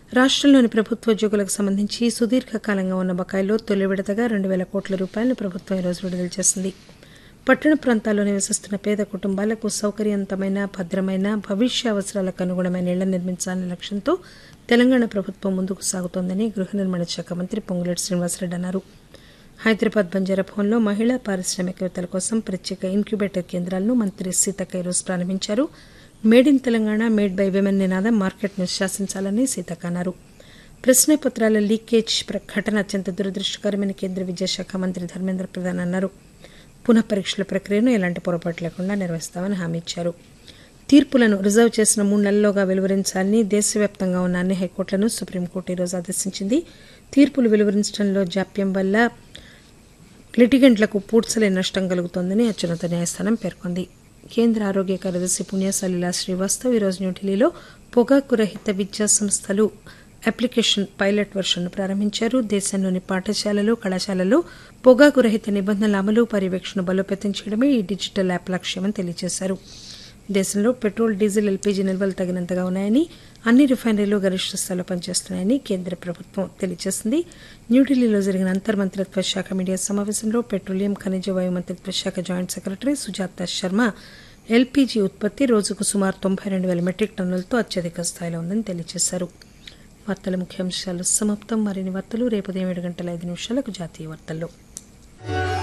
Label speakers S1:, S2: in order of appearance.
S1: రాష్టంలోని ప్రభుత్వోద్యోగులకు సంబంధించి సుదీర్ఘకాలంగా ఉన్న బకాయిల్లో తొలి విడతగా రెండు వేల కోట్ల రూపాయలను ప్రభుత్వం ఈరోజు విడుదల చేసింది పట్టణ ప్రాంతాల్లో నివసిస్తున్న పేద కుటుంబాలకు సౌకర్యవంతమైన భద్రమైన భవిష్య అవసరాలకు అనుగుణమైన ఇళ్ల నిర్మించాలనే లక్ష్యంతో తెలంగాణ ప్రభుత్వం ముందుకు సాగుతోందని గృహ నిర్మాణ శాఖ మంత్రి పొంగులేటి శ్రీనివాసరెడ్డి అన్నారు హైదరాబాద్ బంజారా భవన్లో మహిళా పారిశ్రామికవేత్తల కోసం ప్రత్యేక ఇంక్యుబేటర్ కేంద్రాలను మంత్రి సీతక్క ఈరోజు ప్రారంభించారు made in Telangana made by women నినాదం మార్కెట్ను శాసించాలని సీతక్క అన్నారు ప్రశ్నపత్రాల లీకేజ్ ప్ర- ఘటన అత్యంత దురదృష్టకరమైన కేంద్ర విద్యాశాఖ మంత్రి ధర్మేంద్ర ప్రధాన్ అన్నారు పునః పరీక్షల ప్రక్రియను ఎలాంటి పొరపాటు లేకుండా నిర్వహిస్తామని హామీ ఇచ్చారు తీర్పులను రిజర్వ్ చేసిన మూడు నెలల్లోగా వెలువరించాలని దేశవ్యాప్తంగా ఉన్న అన్ని హైకోర్టులను సుప్రీంకోర్టు ఈరోజు ఆదేశించింది తీర్పులు వెలువరించడంలో జాప్యం వల్ల లిటిగెంట్లకు పూడ్చలేని నష్టం కలుగుతోందని అత్యున్నత న్యాయస్థానం పేర్కొంది కేంద్ర ఆరోగ్య కార్యదర్శి పుణ్యసలీలా శ్రీవాస్తవ్ ఈరోజు న్యూఢిల్లీలో పొగాకు రహిత విద్యా సంస్థలు అప్లికేషన్ పైలట్ వర్షన్ను ప్రారంభించారు దేశంలోని పాఠశాలలు కళాశాలల్లో పొగాకు రహిత నిబంధనల అమలు పర్యవేక్షణ బలోపేతం చేయడమే ఈ డిజిటల్ యాప్ లక్ష్యమని తెలియజేశారు దేశంలో పెట్రోల్ డీజిల్ ఎల్పీజీ నిల్వలు తగినంతగా ఉన్నాయని అన్ని రిఫైనరీలు గరిష్ట స్థాయిలో పనిచేస్తున్నాయని కేంద్ర ప్రభుత్వం తెలియజేసింది న్యూఢిల్లీలో జరిగిన అంతర్మంత్రిత్వ శాఖ మీడియా సమావేశంలో పెట్రోలియం ఖనిజ వాయు మంత్రిత్వ శాఖ joint secretary Sujatha Sharma LPG ఉత్పత్తి రోజుకు సుమారు తొంభై రెండు వేల మెట్రిక్ టన్నులతో అత్యధిక స్థాయిలో ఉందని తెలియజేశారు వార్తల ముఖ్యాంశాలు సమాప్తం మరిన్ని వార్తలు రేపు ఉదయం ఏడు గంటల ఐదు నిమిషాలకు జాతీయ వార్తల్లో